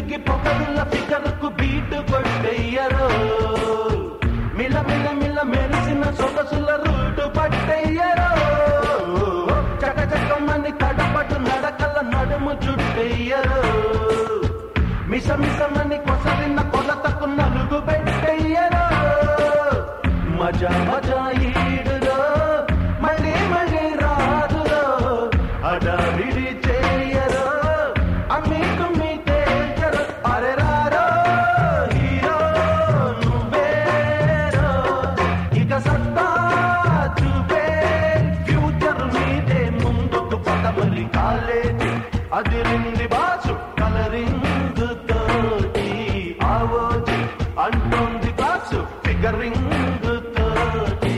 పిరికి పొగరుల ఫిగర్కు బీటు కొట్టెయ్యరు మిల మిల మిల మెరిసిన సొగసుల రూటు పట్టెయ్యరు చక చకమని తడపటు నడకల నడుము చుట్టెయ్యరు మిస మిసమని కొసరిన కొలతకు నలుగు పెట్టెయ్యరు మజా మజా ఈడులో మళ్ళీ మళ్ళీ రాదులో అడావిడి చేయరు అమ్మి తుమ్మి తేజరు అరే రారో హీరో నువ్వేరో ఇక సత్తా చూపే ఫ్యూచర్ మీదే ముందుకు పదమరి కాలేజీ అదిరింది బాసు కలరింగ్ తోటి ఆవోజి అంటోంది క్లాసు ఫిగరింగ్ తోటి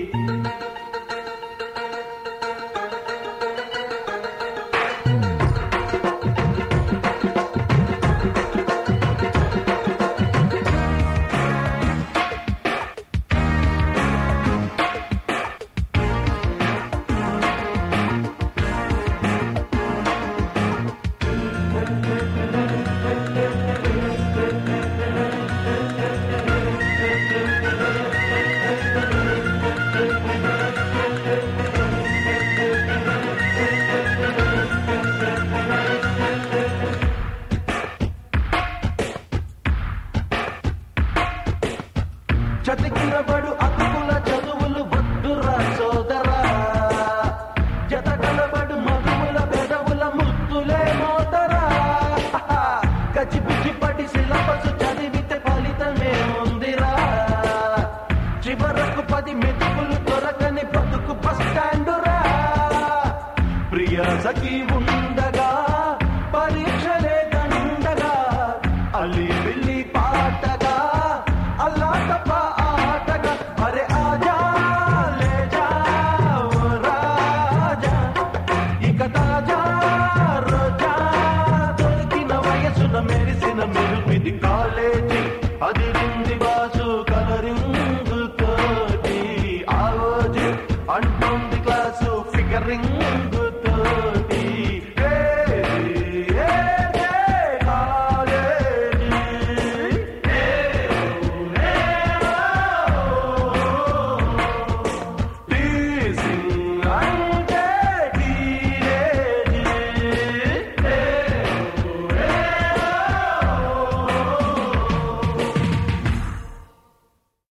చతికిన బడు అతుకుల చదువులు వద్దురా సోదరా జత కలబడు మగువుల పెదవుల ముద్దులే మోతరా కచిపిచి పడి సిలబస్ చదివితే ఫలితమే ఉందిరా చివరకు పది మెతుకులు దొరకని బతుకు బస్ స్టాండురా ప్రియ సఖి ఉండగా పరీక్షలే దండగా అల్లి వెళ్ళి పాటగా అల్లా తప్ప ఆటగా అరే ఆజా లేజా ఓ రాజా ఇక తాజా రోజా దొరికిన వయసున మెరిసిన మెరుపిది కాలేజీ అదిరింది బాసు కలరింగ్ తోటి ఆలోజి అంటుంది క్లాసు ఫిగరింగ్